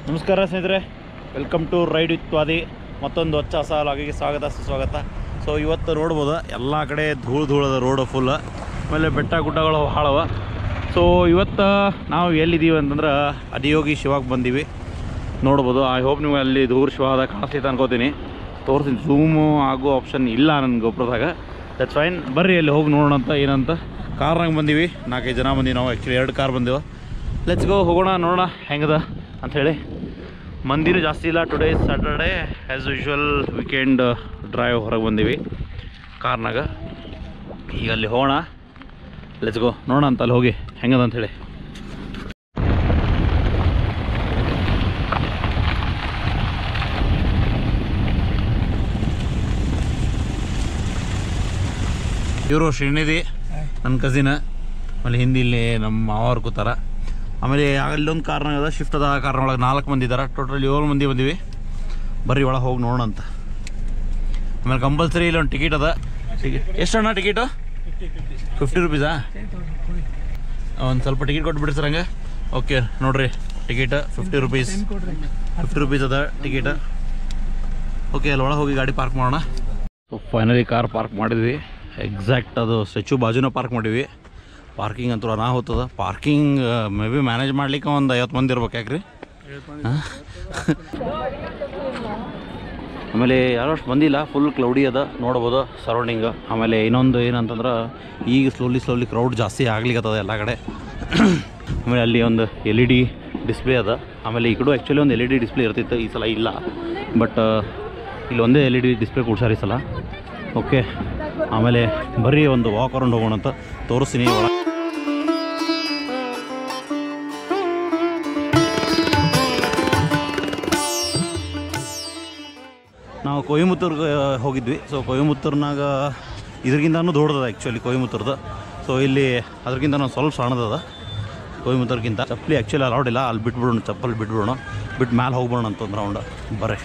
ನಮಸ್ಕಾರ ಸ್ನೇಹಿತರೆ welcome to ride with ವಾದಿ ಮತ್ತೊಂದು ಹೊಚ್ಚ ಹೊಸ ಲಾಗಿಗೆ ಸ್ವಾಗತ ಸುಸ್ವಾಗತ ಸೊ ಇವತ್ತು ನೋಡ್ಬೋದು ಎಲ್ಲ ಕಡೆ ಧೂಳು ಧೂಳದ ರೋಡು ಫುಲ್ ಆಮೇಲೆ ಬೆಟ್ಟ ಗುಡ್ಡಗಳು ಹಾಳವ ಸೊ ಇವತ್ತು ನಾವು ಎಲ್ಲಿದ್ದೀವಿ ಅಂತಂದ್ರೆ ಅದಿಯೋಗಿ ಶಿವಾಗಿ ಬಂದೀವಿ ನೋಡ್ಬೋದು ಐ ಹೋಪ್ ನೀವು ಅಲ್ಲಿ ದೂರ ಶಿವಾದ ಕಾಣಿಸ್ತೈತೆ ಅನ್ಕೋತೀನಿ ತೋರಿಸ್ತೀನಿ ಝೂಮು ಆಗೋ ಆಪ್ಷನ್ ಇಲ್ಲ ನನ್ನ ಗೊಬ್ಬರದಾಗ ದಟ್ಸ್ ಫೈನ್ ಬರ್ರಿ ಅಲ್ಲಿ ಹೋಗಿ ನೋಡೋಣ ಅಂತ ಏನಂತ ಕಾರ್ನಾಗ ಬಂದೀವಿ ನಾಲ್ಕೈದು ಜನ ಬಂದೀವಿ ನಾವು ಆ್ಯಕ್ಚುಲಿ ಎರಡು ಕಾರ್ ಬಂದೀವಿ ಲೆಟ್ಸ್ ಗೋ ಹೋಗೋಣ ನೋಡೋಣ ಹೆಂಗದ ಅಂಥೇಳಿ ಮಂದಿರ ಜಾಸ್ತಿ ಇಲ್ಲ today Saturday as usual weekend drive ಹೊರಗೆ ಬಂದೀವಿ ಕಾರ್ನಾಗ ಈಗ ಅಲ್ಲಿ ಹೋಗೋಣ ಲೆಟ್ಸ್ ಗೋ ನೋಡೋಣ ಅಂತ ಅಲ್ಲಿ ಹೋಗಿ ಹೆಂಗದ ಅಂಥೇಳಿ ಇವರು ಶ್ರೀನಿಧಿ ನನ್ನ ಕಸಿನ ಆಮೇಲೆ ಹಿಂದಿ ಇಲ್ಲಿ ನಮ್ಮ ಮಾವರು ಕೂತಾರ ಆಮೇಲೆ ಅಲ್ಲೊಂದು ಕಾರ್ನಾಗ ಅದ ಶಿಫ್ಟ್ ಅದ ಕಾರ್ನ ಒಳಗೆ ನಾಲ್ಕು ಮಂದಿ ಇದ್ದಾರೆ ಟೋಟಲ್ ಏಳು ಮಂದಿ ಬಂದೀವಿ ಬರ್ರಿ ಒಳಗೆ ಹೋಗಿ ನೋಡೋಣ ಅಂತ ಆಮೇಲೆ ಕಂಪಲ್ಸರಿ ಇಲ್ಲೊಂದು ಟಿಕೆಟ್ ಅದ ಟಿಕೆಟ್ ಎಷ್ಟಣ್ಣ ಟಿಕೆಟು ಫಿಫ್ಟಿ ರುಪೀಸಾ ಒಂದು ಸ್ವಲ್ಪ ಟಿಕೆಟ್ ಕೊಟ್ಬಿಡ್ರಿ ಸರ್ ಹಂಗೆ ಓಕೆ ನೋಡ್ರಿ ticket fifty rupees fifty rupees ಅದ ಟಿಕೆಟ್ ಓಕೆ ಅಲ್ಲಿ ಒಳಗೆ ಹೋಗಿ ಗಾಡಿ ಪಾರ್ಕ್ ಮಾಡೋಣ ಸೊ ಫೈನಲಿ ಕಾರ್ ಪಾರ್ಕ್ ಮಾಡಿದ್ವಿ ಎಕ್ಸಾಕ್ಟ್ ಅದು ಸ್ಟ್ಯಾಚು ಬಾಜುನ ಪಾರ್ಕ್ ಮಾಡೀವಿ ಪಾರ್ಕಿಂಗ್ ಅಂತೂ ಅನಾಹುತದ ಪಾರ್ಕಿಂಗ್ ಮೇ ಬಿ ಮ್ಯಾನೇಜ್ ಮಾಡ್ಲಿಕ್ಕೆ ಒಂದು ಐವತ್ತು ಮಂದಿ ಇರ್ಬೇಕು ಯಾಕ್ರಿ ಹಾಂ? ಆಮೇಲೆ ಯಾರೋ ಅಷ್ಟು ಬಂದಿಲ್ಲ ಫುಲ್ ಕ್ಲೌಡಿ ಅದ ನೋಡ್ಬೋದು ಸರೌಂಡಿಂಗ್ ಆಮೇಲೆ ಇನ್ನೊಂದು ಏನಂತಂದ್ರೆ ಈಗ ಸ್ಲೋಲಿ ಸ್ಲೋಲಿ ಕ್ರೌಡ್ ಜಾಸ್ತಿ ಆಗ್ಲಿಕ್ಕತ್ತದ ಎಲ್ಲ ಕಡೆ ಆಮೇಲೆ ಅಲ್ಲಿ ಒಂದು ಎಲ್ ಇ ಡಿ ಡಿಸ್ಪ್ಲೇ ಅದ ಆಮೇಲೆ ಈ ಕಡೆ ಆ್ಯಕ್ಚುಲಿ ಒಂದು ಎಲ್ ಇ ಡಿ ಡಿಸ್ಪ್ಲೇ ಇರ್ತಿತ್ತು ಈ ಸಲ ಇಲ್ಲ ಬಟ್ ಇಲ್ಲಿ ಒಂದೇ ಎಲ್ ಇ ಡಿ ಡಿಸ್ಪ್ಲೇ ಕೊಡ್ಸಾರ ಈ ಸಲ ಓಕೆ ಆಮೇಲೆ ಬರೀ ಒಂದು ವಾಕ್ ಅರೌಂಡ್ ಹೋಗೋಣ ಅಂತ ತೋರಿಸ್ತೀನಿ ಒಳ ನಾವು ಕೊಯಮತ್ತೂರ್ಗೆ ಹೋಗಿದ್ವಿ ಸೊ ಕೊಯಮತ್ತೂರ್ನಾಗ ಇದ್ರಗಿಂತನೂ ದೊಡ್ಡದ ಆ್ಯಕ್ಚುಲಿ ಕೊಯಮತ್ತೂರ್ದು ಸೊ ಇಲ್ಲಿ ಅದ್ರಗಿಂತ ನಾವು ಸ್ವಲ್ಪ ಸಣ್ಣದದ ಕೊಯಮತ್ತೂರ್ಗಿಂತ ಚಪ್ಪಲಿ ಆ್ಯಕ್ಚುಲಿ ಅಲೌಡ್ ಇಲ್ಲ ಅಲ್ಲಿ ಬಿಟ್ಬಿಡೋಣ ಚಪ್ಪಲ್ ಬಿಟ್ಬಿಡೋಣ ಬಿಟ್ಟು ಮ್ಯಾಲೆ ಹೋಗ್ಬಿಡೋಣ ಅಂತಂದ್ರೆ ರೌಂಡ್ ಬರ್ರಿ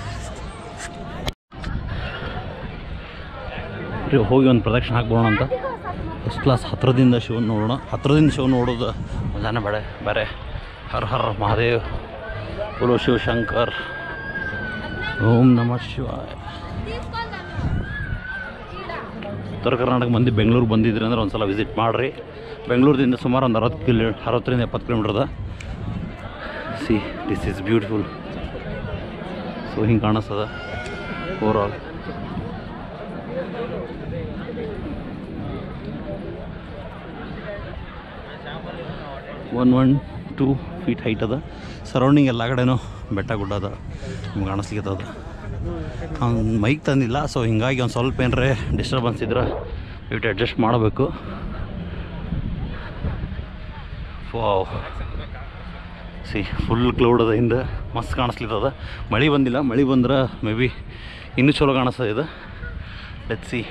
ರೀ ಹೋಗಿ ಒಂದು ಪ್ರದಕ್ಷಿಣೆ ಹಾಕ್ಬೋಣ ಅಂತ ಫಸ್ಟ್ ಕ್ಲಾಸ್ ಹತ್ರದಿಂದ ಶಿವ ನೋಡೋಣ ಹತ್ರದಿಂದ ಶಿವ ನೋಡೋದು ಮಜಾನೇ ಬೇಡ ಬೇರೆ ಹರ್ ಹರ್ ಮಹಾದೇವ್ बोलो ಶಿವ ಶಂಕರ್ ಓಂ ನಮಃ ಶಿವಾಯ ಉತ್ತರ ಕರ್ನಾಟಕ ಮಂದಿ ಬೆಂಗಳೂರು ಬಂದಿದ್ರಿ ಅಂದ್ರೆ ಒಂದು ಸಲ ವಿಸಿಟ್ ಮಾಡಿರಿ ಬೆಂಗಳೂರಿಂದ ಸುಮಾರು ಒಂದು ಅರವತ್ತು ಕಿಲೋ ಅರವತ್ತರಿಂದ ಎಪ್ಪತ್ತು ಕಿಲೋಮೀಟರ್ ಅದ see this is beautiful so ಹಿಂಗೆ ಕಾಣಿಸ್ತದ overall one one two feet height ಅದ ಸರೌಂಡಿಂಗ್ ಎಲ್ಲ ಕಡೆನೂ ಬೆಟ್ಟ ಗುಡ್ಡ ಅದ ನಿಮ್ಗೆ ಕಾಣಿಸ್ಲಿಕ್ಕತ್ತದ ಅವ್ನು ಮೈಕ್ ತಂದಿಲ್ಲ ಸೊ ಹಿಂಗಾಗಿ ಒಂದು ಸ್ವಲ್ಪ ಏನರೇ ಡಿಸ್ಟರ್ಬೆನ್ಸ್ ಇದ್ರೆ ಇಟ್ಟು ಅಡ್ಜಸ್ಟ್ ಮಾಡಬೇಕು ವಾವ್ ಸಿ ಫುಲ್ ಕ್ಲೌಡ್ ಅದ ಹಿಂದೆ ಮಸ್ತ್ ಕಾಣಿಸ್ಲಿತ್ತದ ಮಳೆ ಬಂದಿಲ್ಲ ಮಳೆ ಬಂದ್ರೆ ಮೇ ಬಿ ಇನ್ನೂ ಚಲೋ ಕಾಣಿಸ್ತದೆ ಇದು ಲೆಟ್ ಸಿ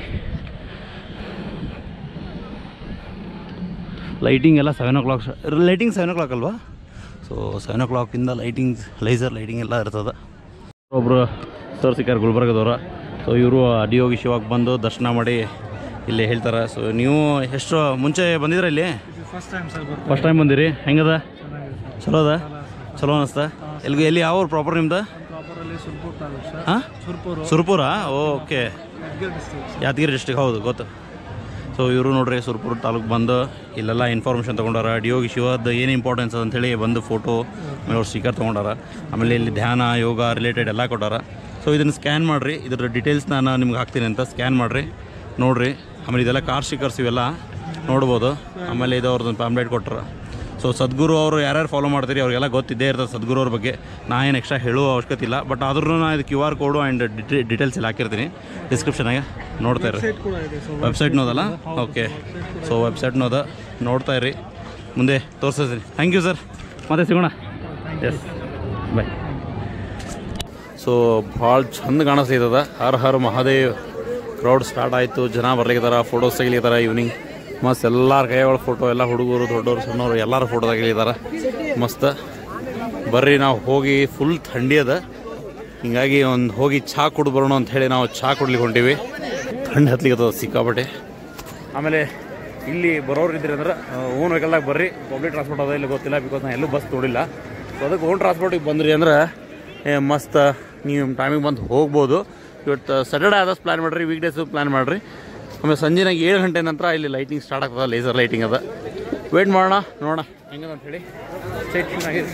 ಲೈಟಿಂಗ್ ಎಲ್ಲ seven o'clock lighting seven o'clock ಅಲ್ವಾ ಸೊ ಸೆವೆನ್ ಓ ಕ್ಲಾಕಿಂದ ಲೈಟಿಂಗ್ ಲೈಸರ್ ಲೈಟಿಂಗ್ ಎಲ್ಲ ಇರ್ತದೆ ಒಬ್ಬರು ಸರ್ ಸಿಕ್ಕಾರೆ ಗುಲ್ಬರ್ಗದವ್ರ ಸೊ ಇವರು ಅಡಿಯೋಗಿ ಶಿವಾಗ ಬಂದು ದರ್ಶನ ಮಾಡಿ ಇಲ್ಲಿ ಹೇಳ್ತಾರೆ ಸೊ ನೀವು ಎಷ್ಟು ಮುಂಚೆ ಬಂದಿದ್ರ ಇಲ್ಲಿ ಫಸ್ಟ್ ಟೈಮ್ ಸರ್ ಬರ್ತಾರೆ ಫಸ್ಟ್ ಟೈಮ್ ಬಂದಿರಿ ಹೆಂಗದ ಚಲೋ ಅದ ಚಲೋ ಅನಿಸ್ತಾ ಎಲ್ಲಿ ಎಲ್ಲಿ ಯಾವ ಪ್ರಾಪರ್ ನಿಮ್ದು ಪ್ರಾಪರಲ್ಲಿ ಸುರ್ಪುರ್ ತಾಲೂಕು ಸರ್ ಹಾಂ Surpur Surpur okay Yadgir district Yadgir district ಹೌದು ಗೊತ್ತು ಸೊ ಇವರು ನೋಡ್ರಿ ಸುರ್ಪುರ ತಾಲೂಕು ಬಂದು ಇಲ್ಲೆಲ್ಲ ಇನ್ಫಾರ್ಮೇಷನ್ ತೊಗೊಂಡಾರ ಡಿಯೋಗಿ ಶಿವದ ಏನು ಇಂಪಾರ್ಟೆನ್ಸ್ ಅಂತೇಳಿ ಬಂದು ಫೋಟೋ ಆಮೇಲೆ ಅವ್ರು ಸ್ಟಿಕರ್ ತೊಗೊಂಡಾರ ಆಮೇಲೆ ಇಲ್ಲಿ ಧ್ಯಾನ ಯೋಗ ರಿಲೇಟೆಡ್ ಎಲ್ಲ ಕೊಟ್ಟಾರ ಸೊ ಇದನ್ನು ಸ್ಕ್ಯಾನ್ ಮಾಡಿರಿ ಇದ್ರ ಡೀಟೇಲ್ಸ್ ನಾನು ನಿಮ್ಗೆ ಹಾಕ್ತೀನಿ ಅಂತ ಸ್ಕ್ಯಾನ್ ಮಾಡಿರಿ ನೋಡಿರಿ ಆಮೇಲೆ ಇದೆಲ್ಲ ಕಾರ್ ಸ್ಟಿಕರ್ಸ್ ಇವೆಲ್ಲ ನೋಡ್ಬೋದು ಆಮೇಲೆ ಇದು ಅವ್ರದ್ದು ಪ್ಯಾಮ್ಲೆಟ್ ಕೊಟ್ಟರು ಸೊ ಸದ್ಗುರು ಅವರು ಯಾರ್ಯಾರು ಫಾಲೋ ಮಾಡ್ತೀರಿ ಅವ್ರಿಗೆಲ್ಲ ಗೊತ್ತಿದ್ದೇ ಇರ್ತದೆ ಸದ್ಗುರು ಅವ್ರ ಬಗ್ಗೆ ನಾ ಏನು ಎಕ್ಸ್ಟ್ರಾ ಹೇಳುವ ಅವಶ್ಯಕತೆ ಇಲ್ಲ ಬಟ್ ಆದ್ರೂ ನಾನು ಇದು Q R code and details ಎಲ್ಲ ಹಾಕಿರ್ತೀನಿ ಡಿಸ್ಕ್ರಿಪ್ಷನಾಗೆ ನೋಡ್ತಾ ಇರಿ ವೆಬ್ಸೈಟ್ ಕೂಡ ಇದೆ ಸೊ ವೆಬ್ಸೈಟ್ನೋದಲ್ಲ ಓಕೆ ಸೊ ವೆಬ್ಸೈಟ್ನೋದ ನೋಡ್ತಾ ಇರಿ ಮುಂದೆ ತೋರಿಸ್ತೀನಿ ಥ್ಯಾಂಕ್ ಯು ಸರ್ ಮತ್ತೆ ಸಿಗೋಣ ಎಸ್ ಬಾಯ್ ಸೊ ಭಾಳ ಚಂದ ಕಾಣಿಸ್ತೈತದ ಹರ್ ಹರ್ ಮಹಾದೇವ್ ಕ್ರೌಡ್ ಸ್ಟಾರ್ಟ್ ಆಯಿತು ಜನ ಬರ್ಲಿಕ್ಕತ್ತಾರ ಫೋಟೋಸ್ ತೆಗಿಲಿತ್ತಾರ ಈವ್ನಿಂಗ್ ಮಸ್ತ್ ಎಲ್ಲರ ಕೈಯೊಳಗೆ ಫೋಟೋ ಎಲ್ಲ ಹುಡುಗರು ದೊಡ್ಡವರು ಸಣ್ಣವರು ಎಲ್ಲರೂ ಫೋಟೋ ತೆಗಿಲಿತ್ತಾರ ಮಸ್ತ್ ಬರ್ರಿ ನಾವು ಹೋಗಿ ಫುಲ್ ಥಂಡಿ ಅದ ಹಿಂಗಾಗಿ ಒಂದು ಹೋಗಿ ಚಹಾ ಕುಡ್ದು ಬರೋಣ ಅಂತ ಹೇಳಿ ನಾವು ಚಹಾ ಕುಡ್ಲಿಕ್ಕೆ ಹೊಂಟೀವಿ ಥಂಡಿ ಹತ್ಲಿಕ್ಕೆ ಸಿಕ್ಕಾಪಟ್ಟೆ ಆಮೇಲೆ ಇಲ್ಲಿ ಬರೋರು ಇದ್ರಿ ಅಂದ್ರೆ ಓನ್ ವೆಹಿಕಲ್ದಾಗ ಬರ್ರಿ ಪಬ್ಲಿಕ್ ಟ್ರಾನ್ಸ್ಪೋರ್ಟ್ ಅದ ಇಲ್ಲ ಗೊತ್ತಿಲ್ಲ ಬಿಕಾಸ್ ನಾನು ಎಲ್ಲೂ ಬಸ್ ನೋಡಿಲ್ಲ ಸೊ ಅದಕ್ಕೆ ಓನ್ ಟ್ರಾನ್ಸ್ಪೋರ್ಟಿಗೆ ಬಂದ್ರಿ ಅಂದ್ರೆ ಏ ಮಸ್ತ್ ನೀವು ಟೈಮಿಗೆ ಬಂದು ಹೋಗ್ಬೋದು ಇವತ್ತು ಸ್ಯಾಟರ್ಡೆ ಆದಷ್ಟು ಪ್ಲ್ಯಾನ್ ಮಾಡಿರಿ ವೀಕ್ ಡೇಸು ಪ್ಲ್ಯಾನ್ ಮಾಡಿರಿ ಆಮೇಲೆ ಸಂಜೆನಾಗ ಏಳು ಗಂಟೆ ನಂತರ ಇಲ್ಲಿ ಲೈಟಿಂಗ್ ಸ್ಟಾರ್ಟ್ ಆಗ್ತದೆ ಲೇಸರ್ ಲೈಟಿಂಗ್ ಅದ ವೇಟ್ ಮಾಡೋಣ ನೋಡೋಣ ಹೆಂಗದ ಅಂತ ಹೇಳಿ ಸ್ಟೇಟ್ ಆಗಿದೆ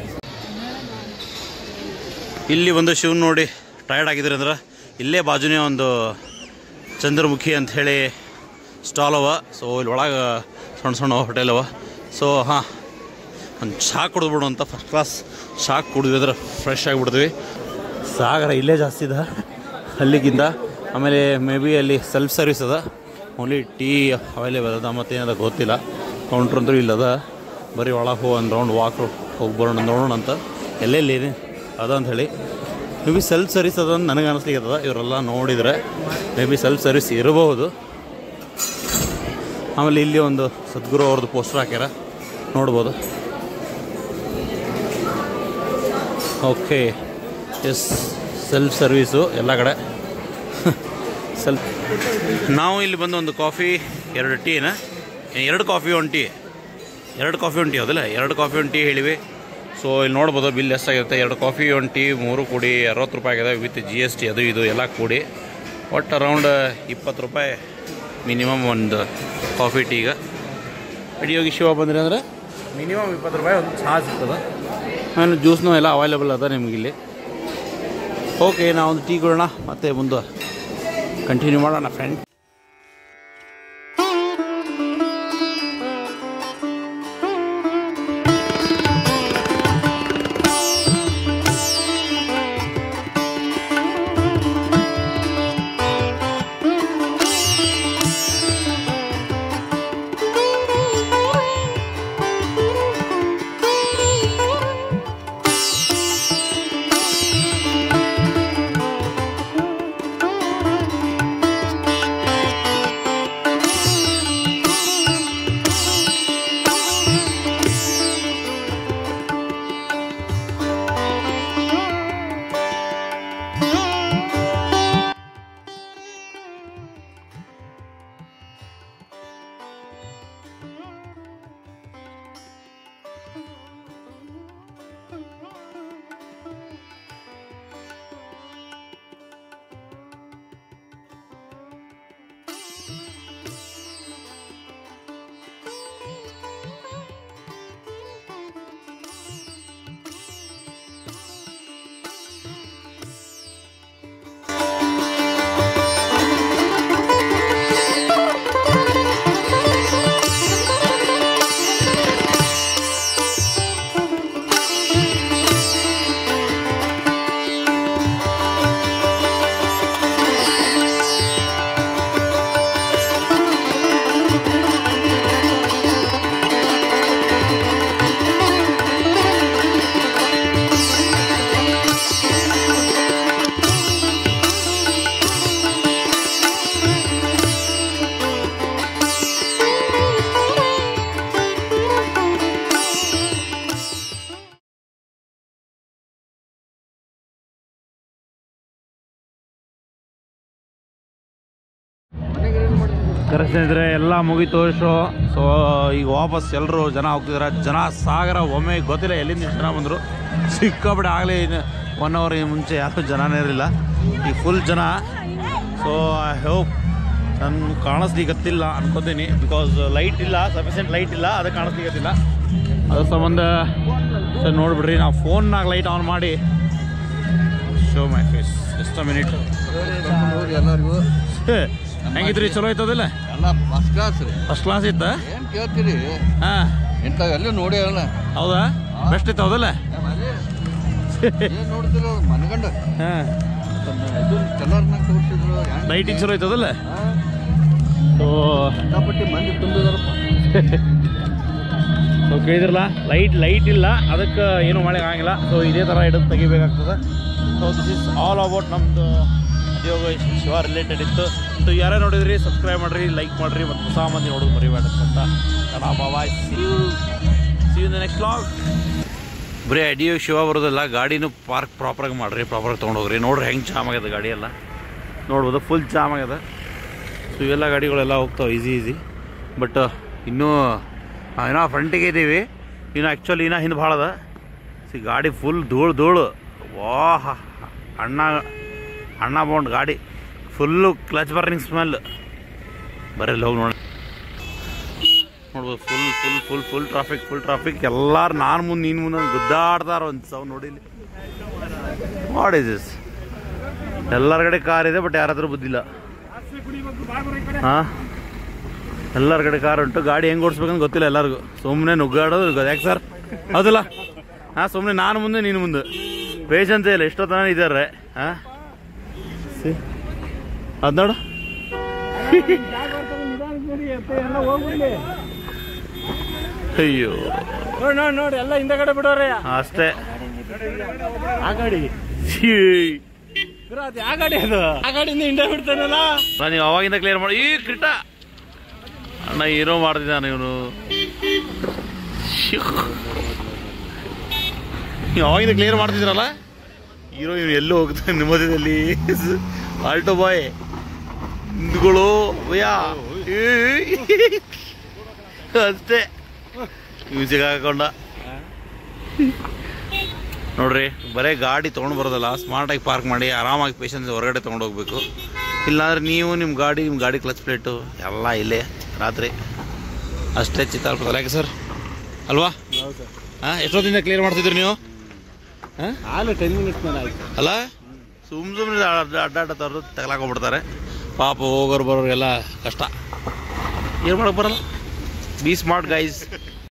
ಇಲ್ಲಿ ಒಂದು ಶಿವನ್ ನೋಡಿ ಟಯರ್ಡ್ ಆಗಿದ್ರಿ ಅಂದ್ರೆ ಇಲ್ಲೇ ಬಾಜುನೇ ಒಂದು ಚಂದ್ರಮುಖಿ ಅಂತ ಹೇಳಿ ಸ್ಟಾಲ್ ಅವ ಸೊ ಇಲ್ಲಿ ಒಳಗೆ ಸಣ್ಣ ಸಣ್ಣ ಹೋಟೆಲ್ ಅವ ಸೊ ಹಾಂ ಒಂದು ಚಹಾ ಕುಡಿದ್ಬಿಡು ಅಂತ ಫಸ್ಟ್ ಕ್ಲಾಸ್ ಚಹಾ ಕುಡಿದ್ವಿ ಅಂದ್ರೆ ಫ್ರೆಶ್ ಆಗಿಬಿಡ್ತೀವಿ ಸಾಗರ ಇಲ್ಲೇ ಜಾಸ್ತಿ ಇದೆ ಅಲ್ಲಿಗಿಂತ ಆಮೇಲೆ ಮೇ ಬಿ ಅಲ್ಲಿ ಸೆಲ್ಫ್ ಸರ್ವಿಸ್ ಅದ ಓನ್ಲಿ ಟೀ ಅವೈಲೇಬಲ್ ಅದ ಮತ್ತೇನದ ಗೊತ್ತಿಲ್ಲ ಕೌಂಟ್ರ್ ಅಂತೂ ಇಲ್ಲದ ಬರೀ ಒಳಗೆ ಹೋಗಿ ಒಂದು ರೌಂಡ್ ವಾಕ್ ಹೋಗಿ ಬರೋಣ ನೋಡೋಣ ಅಂತ ಎಲ್ಲೆಲ್ಲಿ ಅದ ಅಂತ ಹೇಳಿ ಮೇ ಬಿ ಸೆಲ್ಫ್ ಸರ್ವಿಸ್ ಅದ ಅಂತ ನನಗೆ ಅನಿಸ್ಲಿಕ್ಕೆ ಇವರೆಲ್ಲ ನೋಡಿದರೆ ಮೇ ಬಿ ಸೆಲ್ಫ್ ಸರ್ವಿಸ್ ಇರಬಹುದು ಆಮೇಲೆ ಇಲ್ಲಿ ಒಂದು ಸದ್ಗುರು ಅವ್ರದ್ದು ಪೋಸ್ಟರ್ ಹಾಕ್ಯಾರ ನೋಡ್ಬೋದು ಓಕೆ ಎಸ್ ಸೆಲ್ಫ್ ಸರ್ವೀಸು ಎಲ್ಲ ಕಡೆ ಸೆಲ್ಫ್ ನಾವು ಇಲ್ಲಿ ಬಂದು ಒಂದು ಕಾಫಿ ಎರಡು ಟೀನ ಎರಡು ಕಾಫಿ ಒಂದು ಟೀ ಎರಡು ಕಾಫಿ ಒಂದು ಟೀ ಹೌದಲ್ಲ ಎರಡು ಕಾಫಿ ಒಂದು ಟೀ ಹೇಳಿವಿ ಸೊ ಇಲ್ಲಿ ನೋಡ್ಬೋದು ಬಿಲ್ ಎಷ್ಟಾಗಿರುತ್ತೆ ಎರಡು ಕಾಫಿ ಒಂದು ಟೀ ಮೂರು ಕೂಡಿ ಅರವತ್ತು ರೂಪಾಯಿ ಆಗಿದೆ ವಿತ್ ಜಿ ಎಸ್ ಟಿ ಅದು ಇದು ಎಲ್ಲ ಕೂಡಿ ಒಟ್ಟು ಅರೌಂಡ್ ಇಪ್ಪತ್ತು ರೂಪಾಯಿ ಮಿನಿಮಮ್ ಒಂದು ಕಾಫಿ ಟೀಗೆ ಅಡಿಯೋಗಿ ಶಿವ ಬಂದ್ರಿ ಅಂದ್ರೆ ಮಿನಿಮಮ್ ಇಪ್ಪತ್ತು ರೂಪಾಯಿ ಒಂದು ಚಹಾ ಸಿಗ್ತದೆ ಆಮೇಲೆ ಜ್ಯೂಸ್ನೂ ಎಲ್ಲ ಅವೈಲೇಬಲ್ ಅದ ನಿಮಗಿಲ್ಲಿ ಓಕೆ ನಾವೊಂದು ಟೀ ಕೊಡೋಣ ಮತ್ತೆ ಮುಂದೆ ಕಂಟಿನ್ಯೂ ಮಾಡೋಣ ಫ್ರೆಂಡ್ ಕರೆ ಸ್ನೇಹಿತರೆ ಎಲ್ಲ ಮುಗೀತು ಶೋ ಸೊ ಈಗ ವಾಪಸ್ ಎಲ್ಲರೂ ಜನ ಹೋಗ್ತಿದ್ದಾರೆ ಜನ ಸಾಗರ ಒಮ್ಮೆ ಗೊತ್ತಿಲ್ಲ ಎಲ್ಲಿಂದ ಇಷ್ಟು ಜನ ಬಂದರು ಸಿಕ್ಕಾಬಿಟ್ಟು ಆಗಲೇ ಒನ್ ಅವರ್ ಮುಂಚೆ ಯಾರೂ ಜನನೇ ಇರಲಿಲ್ಲ ಈಗ ಫುಲ್ ಜನ ಸೊ ಐ ಹೋಪ್ ನನ್ನ ಕಾಣಿಸ್ಲಿಕ್ಕತ್ತಿಲ್ಲ ಅನ್ಕೋತೀನಿ ಬಿಕಾಸ್ ಲೈಟ್ ಇಲ್ಲ ಸಫಿಷಿಯೆಂಟ್ ಲೈಟ್ ಇಲ್ಲ ಅದಕ್ಕೆ ಕಾಣಿಸ್ಲಿಕ್ಕತ್ತಿಲ್ಲ ಅದ್ರ ಸಂಬಂಧ ಸರ್ ನೋಡ್ಬಿಡ್ರಿ ನಾವು ಫೋನ್ನಾಗ ಲೈಟ್ ಆನ್ ಮಾಡಿ ಶೋ ಮೈ ಫೇಸ್ ಎಷ್ಟು ಮಿನಿಟ್ ಎಲ್ಲರಿಗೂ ಹೆಂಗಿದ್ರಿ ಚಲೋ ಐತದಿಲ್ಲ ಎಲ್ಲ ಫಸ್ಟ್ ಕ್ಲಾಸ್ ರೀ ಫಸ್ಟ್ ಕ್ಲಾಸ್ ಇತ್ತ ಏನು ಕೇಳ್ತೀರಿ ಹಾಂ ಇಂಥವು ಎಲ್ಲೂ ನೋಡಿ ಅಲ್ಲ ಹೌದಾ ಬೆಸ್ಟ್ ಇತ್ತು ಹೌದಲ್ಲ ಏನು ನೋಡ್ತಿರೋ ಮನಗಂಡ ಹಾಂ ಇದು ಕಲರ್ನಾಗ ತೋರಿಸಿದ್ರು ಲೈಟಿಂಗ್ ಚಲೋ ಐತದಲ್ಲ ಸೊ ಸಿಕ್ಕಾಪಟ್ಟಿ ಮಂದಿ ತುಂಬಿದಾರಪ್ಪ ಸೊ ಕೇಳಿದ್ರಲ್ಲ ಲೈಟ್ ಲೈಟ್ ಇಲ್ಲ ಅದಕ್ಕೆ ಏನು ಮಳೆ ಆಗಂಗಿಲ್ಲ ಸೊ ಇದೇ ಥರ ಹಿಡಿದು ತೆಗಿಬೇಕಾಗ್ತದೆ so this is all about ನಮ್ಮದು ಉದ್ಯೋಗ ಶಿವ ರಿಲೇಟೆಡ್ ಇತ್ತು ಸೊ ಯಾರೇ ನೋಡಿದ್ರಿ ಸಬ್ಸ್ಕ್ರೈಬ್ ಮಾಡಿರಿ ಲೈಕ್ ಮಾಡಿರಿ ಮತ್ತು ಹೊಸ ಮಂದಿ ನೋಡೋದು ಮರಿಬೇಡ ಅಂತ ಕಡಾ bye see you see you next vlog ಬರೀ ಅಡಿಯೋ ಶಿವ ಬರೋದಿಲ್ಲ ಗಾಡಿನೂ ಪಾರ್ಕ್ ಪ್ರಾಪರಾಗಿ ಮಾಡಿರಿ ಪ್ರಾಪರಾಗಿ ತೊಗೊಂಡೋಗ್ರಿ ನೋಡ್ರಿ ಹೆಂಗೆ ಜಾಮ್ ಆಗ್ಯದ ಗಾಡಿ ಎಲ್ಲ ನೋಡ್ಬೋದು ಫುಲ್ ಜಾಮ್ ಆಗ್ಯದ ಸೊ ಇವೆಲ್ಲ ಗಾಡಿಗಳೆಲ್ಲ ಹೋಗ್ತಾವೆ ಈಸಿ ಈಸಿ ಬಟ್ ಇನ್ನೂ ಆ, ಏನೋ ಫ್ರಂಟಿಗೆ ಇದ್ದೀವಿ ಇನ್ನು ಆ್ಯಕ್ಚುಲಿ ಇನ್ನೂ ಹಿಂದೆ ಭಾಳ ಅದ ಸೊ ಸಿ ಗಾಡಿ ಫುಲ್ ಧೂಳು ಧೂಳು ವಾಹ ಅಣ್ಣ ಅಣ್ಣ ಬೌಂಡ್ ಗಾಡಿ ಫುಲ್ಲು ಕ್ಲಚ್ ಬರ್ನಿಂಗ್ ಸ್ಮೆಲ್ ಬರೀ ಹೋಗಿ ನೋಡಿ ನೋಡ್ಬೋದು full full full full traffic full traffic ಎಲ್ಲಾರು ನಾನು ಮುಂದೆ ನೀನು ಮುಂದೆ ಗುದ್ದಾಡ್ತಾರ ಒಂದು ಸೌ ನೋಡಿಲಿ ವಾಟ್ ಇಸ್ ದಿಸ್ ಎಲ್ಲರ ಕಡೆ ಕಾರ್ ಇದೆ ಬಟ್ ಯಾರ ಹತ್ರ ಬುದ್ಧಿಲ್ಲ ಹಾಂ ಎಲ್ಲರ ಕಡೆ ಕಾರ್ ಉಂಟು ಗಾಡಿ ಹೆಂಗೆ ಓಡಿಸ್ಬೇಕಂತ ಗೊತ್ತಿಲ್ಲ ಎಲ್ಲರಿಗೂ ಸುಮ್ಮನೆ ನುಗ್ಗಾಡೋದು ಗೊತ್ತು. ಯಾಕೆ ಸರ್ ಹೌದಲ್ಲ ಹಾಂ ಸುಮ್ಮನೆ ನಾನು ಮುಂದೆ ನೀನು ಮುಂದೆ ಪೇಷನ್ಸೇ ಇಲ್ಲ ಎಷ್ಟೊತ್ತನ ಇದ್ದಾರೆ ಹಾಂ ಅದು ನೋಡು ಅಯ್ಯೋ ನೋಡಿ ನೋಡಿ ನೋಡಿ ಎಲ್ಲ ಹಿಂದಗಡೆ ಬಿಡೋರೆ ಅಷ್ಟೇ ಆ ಗಾಡಿ ಛೀ. ಗುರು, ಅದು ಯಾವ ಗಾಡಿ ಅದು ಆ ಗಾಡಿಯಿಂದ ಹಿಂದೆ ಬಿಡ್ತಾನಲ್ಲ ನಾನು ನೀವು ಅವಾಗಿಂದ ಕ್ಲಿಯರ್ ಮಾಡಿ ಈ ಕ್ರಿಟ ಅಣ್ಣ ಏನೋ ಮಾಡ್ತಿದ್ದಾನೆ ಇವನು ನೀವು ಅವಾಗಿಂದ ಕ್ಲಿಯರ್ ಮಾಡ್ತಿದ್ರಲ್ಲ ಹೀರೋ ಇವ್ನು ಎಲ್ಲೋ ಹೋಗ್ತಾನೆ ನೆಮ್ಮದಿಯಲ್ಲಿ ಆಲ್ಟೋ ಬಾಯ್ ಹಿಂದ್ಗಳು ಯಾ ಅಷ್ಟೇ ಮ್ಯೂಸಿಕ್ ಹಾಕೊಂಡ ನೋಡ್ರಿ ಬರೇ ಗಾಡಿ ತೊಗೊಂಡು ಬರೋದಲ್ಲ ಸ್ಮಾರ್ಟಾಗಿ ಪಾರ್ಕ್ ಮಾಡಿ ಆರಾಮಾಗಿ ಪೇಷನ್ಸ್ ಹೊರಗಡೆ ತೊಗೊಂಡು ಹೋಗ್ಬೇಕು ಇಲ್ಲಾಂದ್ರೆ ನೀವು ನಿಮ್ಮ ಗಾಡಿ ನಿಮ್ಮ ಗಾಡಿ ಕ್ಲಚ್ ಪ್ಲೇಟು ಎಲ್ಲ ಇಲ್ಲೇ ರಾತ್ರಿ ಅಷ್ಟೇ ಚಿತ್ತಾರ್ಪದಲ್ಲ ಯಾಕೆ ಸರ್ ಅಲ್ವಾ ಹಾಂ ಎಷ್ಟೊತ್ತಿಂದ ಕ್ಲಿಯರ್ ಮಾಡ್ತಿದ್ರಿ ನೀವು ಹಾಂ ಹಾಲು ಟೆನ್ ಮಿನಿಟ್ಸ್ ಮೇಲೆ ಆಯ್ತು ಅಲ್ಲ ಸುಮ್ ಸುಮ್ಮನೆ ಅಡ್ಡಾಡ್ತಾರ ತಗಲಾಕೊಂಡ್ಬಿಡ್ತಾರೆ ಪಾಪ ಹೋಗೋರು ಬರೋರಿಗೆಲ್ಲ ಕಷ್ಟ ಏನು ಮಾಡಕ್ಕೆ ಬರಲ್ಲ ಬಿ ಸ್ಮಾರ್ಟ್ ಗೈಸ್